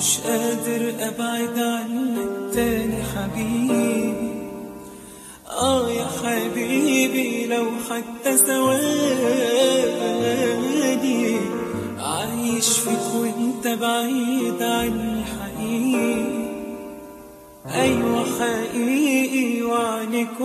مش قادر ابعد عنك تاني حبيبي اه يا حبيبي لو حتى ثواني عايش فيك وانت بعيد عني حقيقي ايوه حقيقي وعنك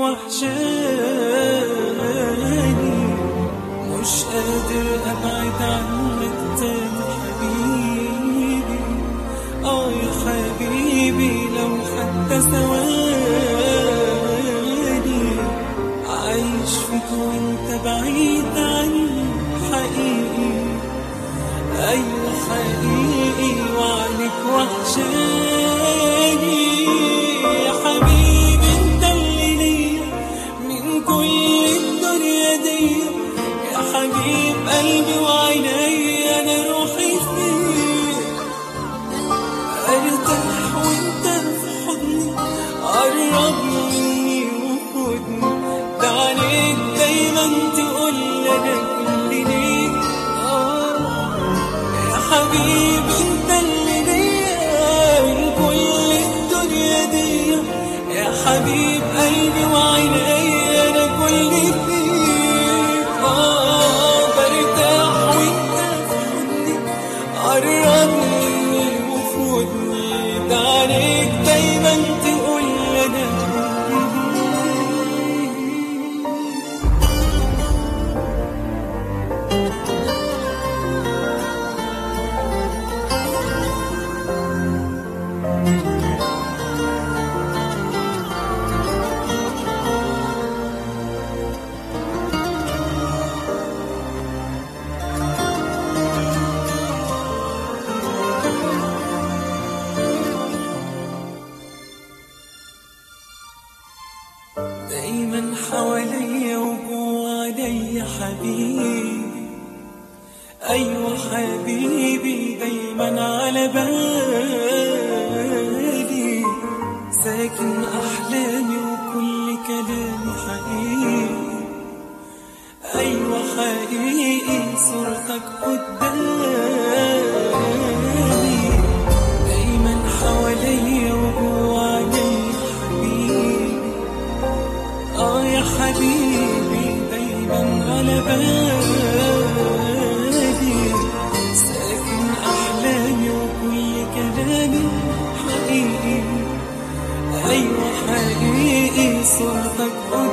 وحشاني مش قادر ابعد عنك تاني حبيبي اه يا حبيبي لو حتى ثواني عايش فيك وانت بعيد عني حقيقي ايوه حقيقي وعنك وحشاني يا حبيبي انت اللي ليا من كل الدنيا دي يا حبيب قلبي وعيني انا روحي فيك ارتاح وانت في حضني قرب مني وخدني ده عليك دايما تقول لي انا كل ليك آه يا حبيبي انت اللي ليا من كل الدنيا دي يا حبيب قلبي وعيني انا كل فيك اه برتاح وانت في حضني قرب مني وخدني ده عليك دايما تقول لي انا دايما حواليا وجوا عليا حبيبي ايوه حبيبي دايما على بالي ساكن احلامي وكل كلامي حقيقي ايوه حقيقي صورتك قدامي دايما حواليا وجوا عليا حبيبي اه يا حبيبي دايما على بالي ساكن احلامي وكل كلامي حقيقي ايوه حقيقي صورتك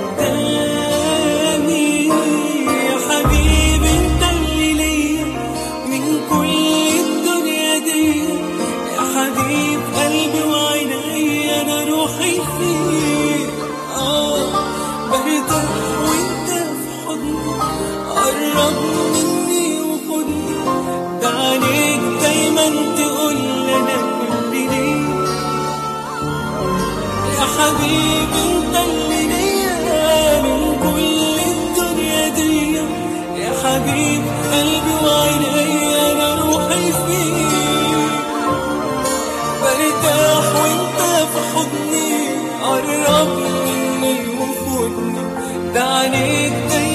قدامي يا حبيبي انت اللي ليا من كل الدنيا دي يا حبيب قلبي وعيني انا روحي فيك اه برتاح وانت في حضني قرب مني وخدني ده عليك دايما تقول لي انا كل ليك يا حبيبي انت اللي ليا من كل الدنيا دي يا حبيب قلبي وعيني انا روحي فيك برتاح وانت في حضني قرب مني وخدني ده عليك دايما